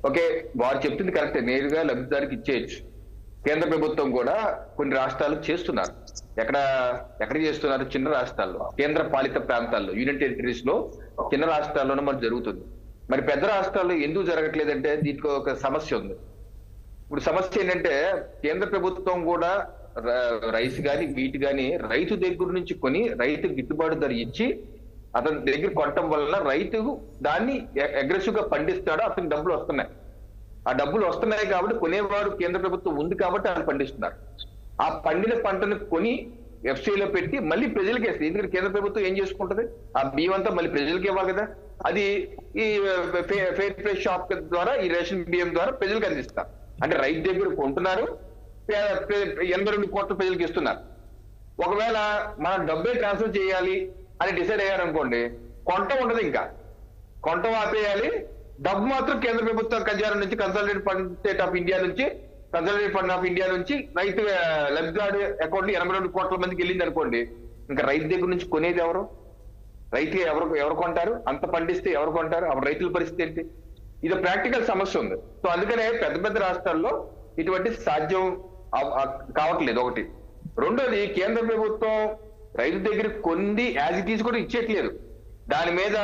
okay వారు చెప్తుంది కరెక్టే నేరుగా లబ్ధిదారికి ఇచ్చేయచ్చు కేంద్ర ప్రభుత్వం కూడా కొన్ని రాష్ట్రాలు చేస్తున్నారు ఎక్కడ ఎక్కడ చేస్తున్నారు చిన్న రాష్ట్రాల్లో కేంద్ర పాలిత ప్రాంతాల్లో యూనియన్ టెరిటరీస్ లో చిన్న రాష్ట్రాల్లోనే మనకు జరుగుతుంది మరి పెద్ద రాష్ట్రాల్లో ఎందుకు జరగట్లేదంటే దీనికి ఒక సమస్య ఉంది ఇప్పుడు సమస్య ఏంటంటే కేంద్ర ప్రభుత్వం కూడా ర- రైస్ గాని వీటి గాని రైతు దగ్గర నుంచి కొని రైతు గిట్టుబాటు ధర ఇచ్చి అతని దగ్గర కొనటం వల్ల రైతు దాన్ని అగ్రెసివ్ గా పండిస్తాడు అతనికి డబ్బులు వస్తున్నాయి ఆ డబ్బులు వస్తున్నాయి కాబట్టి కొనేవారు కేంద్ర ప్రభుత్వం ఉంది కాబట్టి వాళ్ళు పండిస్తున్నారు ఆ పండిన పంటను కొని FCI లో పెట్టి మళ్ళీ ప్రజలకి వేస్తుంది ఎందుకంటే కేంద్ర ప్రభుత్వం ఏం చేసుకుంటది ఆ బియ్యం అంతా మళ్ళీ ప్రజలకి ఇవ్వాలి కదా అది ఈ ఫెయిర్ ప్రైస్ షాప్ ద్వారా ఈ రేషన్ బియ్యం ద్వారా ప్రజలకు అందిస్తారు అంటే రైతు దగ్గర కొంటున్నారు పే- పే- ఎనభై రెండు కోట్ల ప్రజలకు ఇస్తున్నారు ఒకవేళ మనం డబ్బే ట్రాన్స్ఫర్ చేయాలి అని డిసైడ్ అయ్యారనుకోండి కొంట ఉండదు ఇంకా కొంట ఆపేయాలి డబ్బు మాత్రం కేంద్ర ప్రభుత్వ ఖజానా నుంచి consolidated fund state of India నుంచి కన్సల్టేట్ ఫండ్ ఆఫ్ ఇండియా నుంచి రైతు ఆ, లబ్ధిదారు అకౌంట్ ఎనభై రెండు కోట్ల మందికి వెళ్ళింది అనుకోండి ఇంకా రైతు దగ్గర నుంచి కొనేది ఎవరు రైతు ఎవరు ఎవరు కొంటారు అంత పండిస్తే ఎవరు కొంటారు అప్పుడు రైతుల పరిస్థితి ఏంటి ఇది ప్రాక్టికల్ సమస్య ఉంది సో అందుకనే పెద్ద పెద్ద రాష్ట్రాల్లో ఇటువంటి సాధ్యం అవ- అ- కావట్లేదు ఒకటి రెండోది కేంద్ర ప్రభుత్వం రైతు దగ్గర కొన్ని యాజ్ ఇట్ ఈస్ కూడా ఇచ్చేయట్లేదు దాని మీద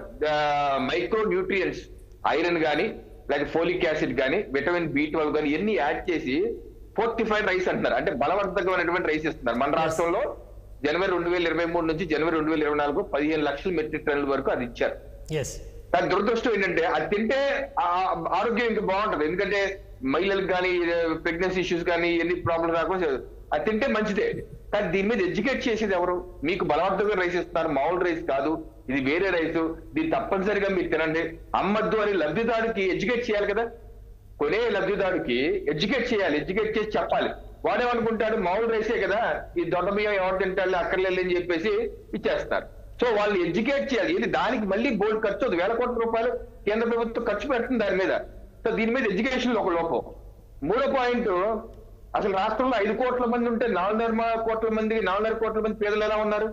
మైక్రో న్యూట్రియంట్స్ ఐరన్ గాని లేక ఫోలిక్ యాసిడ్ గాని విటమిన్ బి ట్వెల్వ్ గాని ఇవన్నీ యాడ్ చేసి ఫోర్టిఫైడ్ రైస్ అంటున్నారు అంటే బలవర్ధకమైనటువంటి రైస్ ఇస్తున్నారు మన రాష్ట్రంలో జనవరి రెండు వేల ఇరవై మూడు నుంచి జనవరి రెండు వేల ఇరవై నాలుగు పదిహేను లక్షల మెట్రిక్ టన్నుల వరకు అది ఇచ్చారు ఎస్ దాని దురదృష్టం ఏంటంటే అది తింటే ఆ- ఆరోగ్యం ఇంకా బాగుంటది ఎందుకంటే మహిళలకు కానీ ప్రెగ్నెన్సీ ఇష్యూస్ కానీ ఎన్ని ప్రాబ్లమ్స్ రాకుండా అది తింటే మంచిదే కానీ దీని మీద ఎడ్యుకేట్ చేసేది ఎవరు మీకు బలవంతంగా రైస్ ఇస్తున్నారు మామూలు రైస్ కాదు ఇది వేరే రైస్ దీన్ని తప్పనిసరిగా మీరు తినండి అమ్మద్దు అని లబ్ధిదారుకి ఎడ్యుకేట్ చేయాలి కదా కొనే లబ్ధిదారుకి ఎడ్యుకేట్ చేయాలి ఎడ్యుకేట్ చేసి చెప్పాలి వాడేమనుకుంటాడు మామూలు రైసే కదా ఈ దొడ్డ బియ్యం ఎవరు తింటాడు అక్కర్లేదు అని చెప్పేసి ఇచ్చేస్తారు సో వాళ్ళు ఎడ్యుకేట్ చేయాలి ఇది దానికి మళ్ళీ బోల్డ్ ఖర్చు అవుతుంది వేల కోట్ల రూపాయలు కేంద్ర ప్రభుత్వం ఖర్చు పెడుతుంది దాని మీద సో దీని మీద ఎడ్యుకేషన్ ఒక లోపం మూడో పాయింట్ అసలు రాష్ట్రంలో ఐదు కోట్ల మంది ఉంటే నాలుగున్నర కోట్ల మంది నాలుగున్నర కోట్ల మంది పేదలు ఎలా ఉన్నారు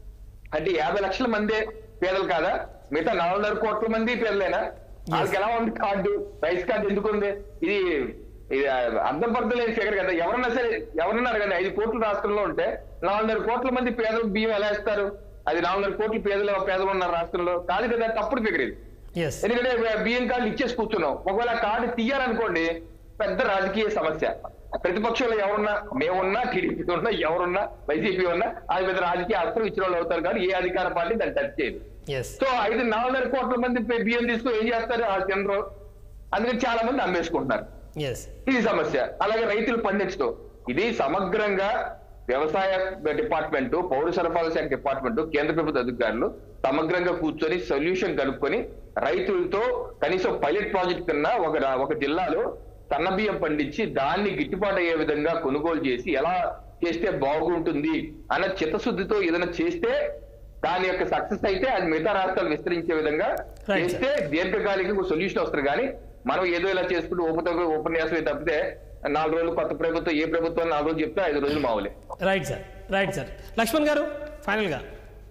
అంటే యాభై లక్షల మందే పేదలు కాదా మిగతా నాలుగున్నర కోట్ల మంది పేదలేనా వాళ్ళకి ఎలా ఉంది కార్డు రైస్ కార్డు ఎందుకు ఉంది ఇది ఇది అర్థం పర్థం లేని ఫిగర్ కదా ఎవరన్నా సరే ఎవరన్నా అడగండి ఐదు కోట్ల రాష్ట్రంలో ఉంటే నాలుగున్నర కోట్ల మంది పేదలు బియ్యం ఎలా ఇస్తారు అది నాలుగున్నర కోట్ల పేదలు పేదలు ఉన్నారు రాష్ట్రంలో కాదు కదా తప్పుడు ఫిగర్ ఇది ఎస్ ఎందుకంటే బియ్యం కార్డు ఇచ్చేసి కూర్చున్నాం ఒకవేళ ఆ కార్డు తీయాలనుకోండి పెద్ద రాజకీయ సమస్య ప్రతిపక్షంలో ఎవరున్నా మేమున్నా టీడీపీ ఉన్నా ఎవరున్నా వైసీపీ ఉన్నా అది పెద్ద రాజకీయ అస్త్రం ఇచ్చిన వాళ్ళు అవుతారు కానీ ఏ అధికార పార్టీ దాన్ని టచ్ చేయదు ఎస్ సో ఐదు నాలుగున్నర కోట్ల మంది పే- బియ్యం తీసుకుని ఏం చేస్తారు ఆ తినరు అందుకని చాలా మంది అమ్మేసుకుంటున్నారు ఎస్ ఇది సమస్య అలాగే రైతులు పండించడం ఇది సమగ్రంగా వ్యవసాయ డిపార్ట్మెంట్ పౌర సరఫరాల శాఖ డిపార్ట్మెంట్ కేంద్ర ప్రభుత్వ అధికారులు సమగ్రంగా కూర్చొని సొల్యూషన్ కనుక్కొని రైతులతో కనీసం పైలట్ ప్రాజెక్ట్ కన్నా ఒక రా- ఒక జిల్లాలో సన్న బియ్యం పండించి దాన్ని గిట్టుబాటు అయ్యే విధంగా కొనుగోలు చేసి ఎలా చేస్తే బాగుంటుంది అన్న చిత్తశుద్ధితో ఏదైనా చేస్తే దాని యొక్క సక్సెస్ అయితే అది మిగతా రాష్ట్రాలు విస్తరించే విధంగా Right, చేస్తే దీర్ఘకాలిక సొల్యూషన్ వస్తుంది కానీ మనం ఏదో ఇలా చేసుకుంటూ ఉపతో ఉపన్యాసం తప్పితే నాలుగు రోజులు కొత్త ప్రభుత్వం ఏ ప్రభుత్వం నాలుగు రోజులు చెప్తే ఐదు రోజులు మావులే right sir right sir Laxman గారు ఫైనల్గా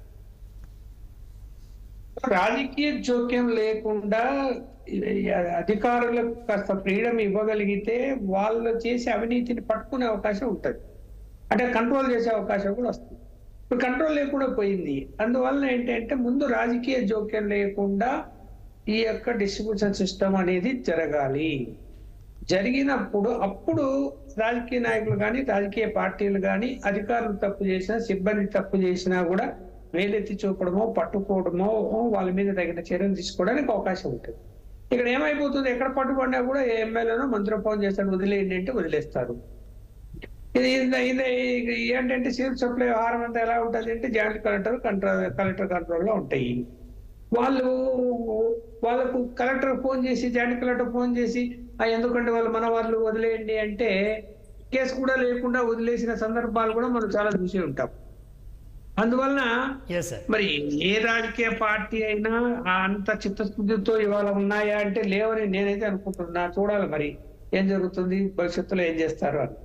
రాజకీయ జోక్యం లేకుండా ఈ అధికారులకు కాస్త ఫ్రీడమ్ ఇవ్వగలిగితే వాళ్ళు చేసే అవినీతిని పట్టుకునే అవకాశం ఉంటుంది అంటే కంట్రోల్ చేసే అవకాశం కూడా వస్తుంది ఇప్పుడు కంట్రోల్ లేకుండా పోయింది అందువల్ల ఏంటంటే ముందు రాజకీయ జోక్యం లేకుండా ఈ యొక్క డిస్ట్రిబ్యూషన్ సిస్టమ్ అనేది జరగాలి జరిగినప్పుడు అప్పుడు రాజకీయ నాయకులు కానీ రాజకీయ పార్టీలు కానీ అధికారులు తప్పు చేసినా సిబ్బంది తప్పు చేసినా కూడా వేలెత్తి చూపడమో పట్టుకోవడమో వాళ్ళ మీద తగిన చర్యలు తీసుకోవడానికి అవకాశం ఉంటుంది ఇక్కడ ఏమైపోతుంది ఎక్కడ పట్టుబడినా కూడా ఏ ఎమ్మెల్యేనో మంత్రి ఫోన్ చేస్తాడు వదిలేయండి అంటే వదిలేస్తారు ఇది ఇది- ఇది ఇది ఏంటంటే సివిల్ సప్లై వ్యవహారం అంతా ఎలా ఉంటుంది అంటే joint collector control collector control లో ఉంటాయి వాళ్ళు వాళ్ళకు కలెక్టర్ ఫోన్ చేసి జాయింట్ కలెక్టర్ ఫోన్ చేసి "ఆ, ఎందుకంటే వాళ్ళు మన వాళ్ళు వదిలేయండి అంటే కేసు కూడా లేకుండా వదిలేసిన సందర్భాలు కూడా మనం చాలా చూసి ఉంటాం అందువలన ఎస్ సార్ మరి ఏ రాజకీయ పార్టీ అయినా ఆ అంత చిత్తశుద్ధితో ఇవాళ ఉన్నాయా అంటే లేవని నేనైతే అనుకుంటున్నా చూడాలి మరి ఏం జరుగుతుంది భవిష్యత్తులో ఏం చేస్తారు అని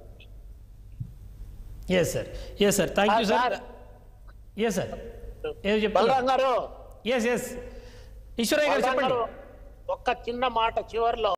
yes sir yes sir thank you sir yes sir ఏం చెప్తారు బలరాం గారు ఎస్ ఎస్ ఈశ్వరయ్య గారు బలరాం చెప్పండి గారు ఒక్క చిన్న మాట చివర్లో